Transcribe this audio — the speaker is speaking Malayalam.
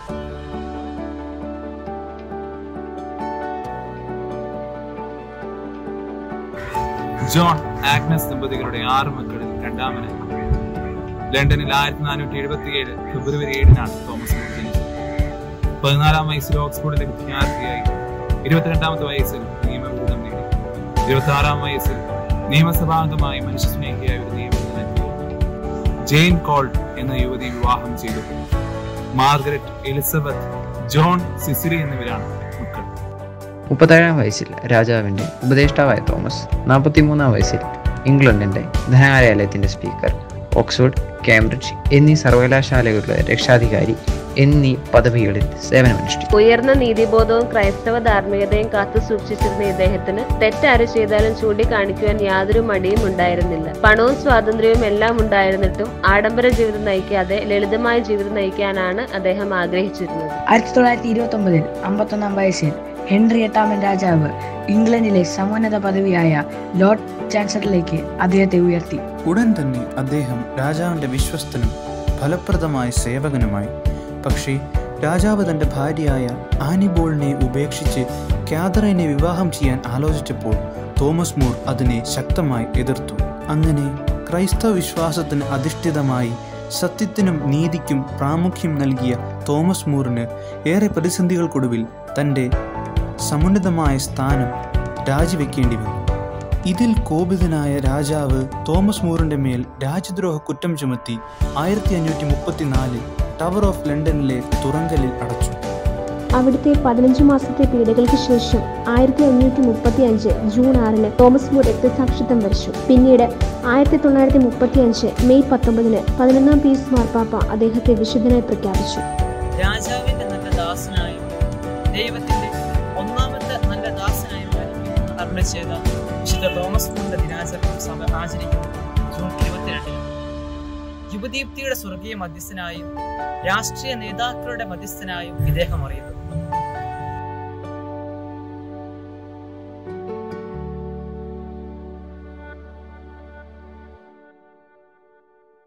ജോൺ ആഗ്നസ് ദമ്പതികളുടെ ആറ് മക്കളിൽ രണ്ടാമനായി ലണ്ടനിൽ ആയിരത്തി നാനൂറ്റി എഴുപത്തി ഏഴ് ഫെബ്രുവരി ഏഴിനാണ് തോമസ് മൂർ ജനിച്ചത് പതിനാലാം വയസ്സിൽ ഓക്സ്ഫോർഡിലെ വിദ്യാർത്ഥിയായി ഇരുപത്തിരണ്ടാമത്തെ വയസ്സിൽ നിയമബിരുദം നേടി ഇരുപത്തി ആറാം വയസ്സിൽ നിയമസഭാംഗമായി മനുഷ്യസ്നേഹിയായ ഒരു നിയമവിദഗ്ധനെത്തി ജെയിൻ കോൾഡ് എന്ന യുവതി വിവാഹം ചെയ്തു മാർഗരറ്റ് എലിസബത്ത് ജോൺ സിസിലി എന്നിവരാണ് മക്കൾ മുപ്പത്തേഴാം വയസ്സിൽ രാജാവിൻ്റെ ഉപദേഷ്ടാവായ തോമസ് നാൽപ്പത്തിമൂന്നാം വയസ്സിൽ ഇംഗ്ലണ്ടിൻ്റെ ധനാലയാലയത്തിൻ്റെ സ്പീക്കർ ഓക്സ്ഫോർഡ് കേംബ്രിഡ്ജ് എന്നീ സർവകലാശാലകളുടെ രക്ഷാധികാരി എന്നീ പദവികളിൽ സേവനമനുഷ്ഠിച്ചു ഉയർന്ന നീതിബോധവും ക്രൈസ്തവ ധാർമ്മികതയും കാത്തു സൂക്ഷിച്ചിരുന്ന ഇദ്ദേഹത്തിന് തെറ്റാര് ചെയ്താലും ചൂണ്ടിക്കാണിക്കുവാൻ യാതൊരു മടിയും ഉണ്ടായിരുന്നില്ല പണവും സ്വാതന്ത്ര്യവും എല്ലാം ഉണ്ടായിരുന്നിട്ടും ആഡംബര ജീവിതം നയിക്കാതെ ലളിതമായ ജീവിതം നയിക്കാനാണ് അദ്ദേഹം ആഗ്രഹിച്ചിരുന്നത് ആയിരത്തി തൊള്ളായിരത്തി ഇരുപത്തി ഒമ്പതിൽ അമ്പത്തൊന്നാം വയസ്സിൽ ഹെൻറി എട്ടാമൻ രാജാവ് ഇംഗ്ലണ്ടിലെ സമുന്നത പദവിയായ ലോർഡ് ചാൻസലറിലേക്ക് അദ്ദേഹത്തെ ഉയർത്തി ഉടൻ തന്നെ അദ്ദേഹം രാജാവിൻ്റെ വിശ്വസ്തനും ഫലപ്രദമായ സേവകനുമായി പക്ഷേ രാജാവ് തൻ്റെ ഭാര്യയായ ആനിബോളിനെ ഉപേക്ഷിച്ച് കാതറിനെ വിവാഹം ചെയ്യാൻ ആലോചിച്ചപ്പോൾ തോമസ് മൂർ അതിനെ ശക്തമായി എതിർത്തു അങ്ങനെ ക്രൈസ്തവ വിശ്വാസത്തിന് അധിഷ്ഠിതമായി സത്യത്തിനും നീതിക്കും പ്രാമുഖ്യം നൽകിയ തോമസ് മൂറിന് ഏറെ പ്രതിസന്ധികൾക്കൊടുവിൽ തൻ്റെ സമുന്നതമായ സ്ഥാനം രാജിവെക്കേണ്ടി വന്നു ഇതിൽ കോപിതനായ രാജാവ് തോമസ് മൂറിന്റെ മേൽ രാജ്യദ്രോഹ കുറ്റം ചുമത്തി ആയിരത്തി അഞ്ഞൂറ്റി മുപ്പത്തിനാലിൽ ടവർ ഓഫ് ലണ്ടനിലെ തുറങ്കലിൽ അടച്ചു അവിടുത്തെ പതിനഞ്ച് മാസത്തെ പീഡകൾക്ക് ശേഷം ആയിരത്തി അഞ്ഞൂറ്റി മുപ്പത്തി അഞ്ച് ജൂൺ ആറിന് തോമസ് മൂർ രക്തസാക്ഷിത്വം വരിച്ചു പിന്നീട് ആയിരത്തി തൊള്ളായിരത്തി മുപ്പത്തി അഞ്ച് മെയ് പത്തൊമ്പതിന് പതിനൊന്നാം പീസ് മാർപ്പാപ്പ അദ്ദേഹത്തെ വിശുദ്ധനായി പ്രഖ്യാപിച്ചു രാജാവിന്റെ നല്ല ദാസനായും ദൈവത്തിന്റെ ഒന്നാമത്തെ നല്ല ദാസനായും അർമ്മ ചെയ്ത വിശുദ്ധ തോമസ് മൂറിന്റെ ദിനാചരണം സഭ ആചരിക്കുന്നത് ജൂൺ ഇരുപത്തിരണ്ടിന് യുവദീപ്തിയുടെ സ്വർഗീയ മധ്യസ്ഥനായും രാഷ്ട്രീയ നേതാക്കളുടെ മധ്യസ്ഥനായും ഇദ്ദേഹം അറിയപ്പെടുന്നു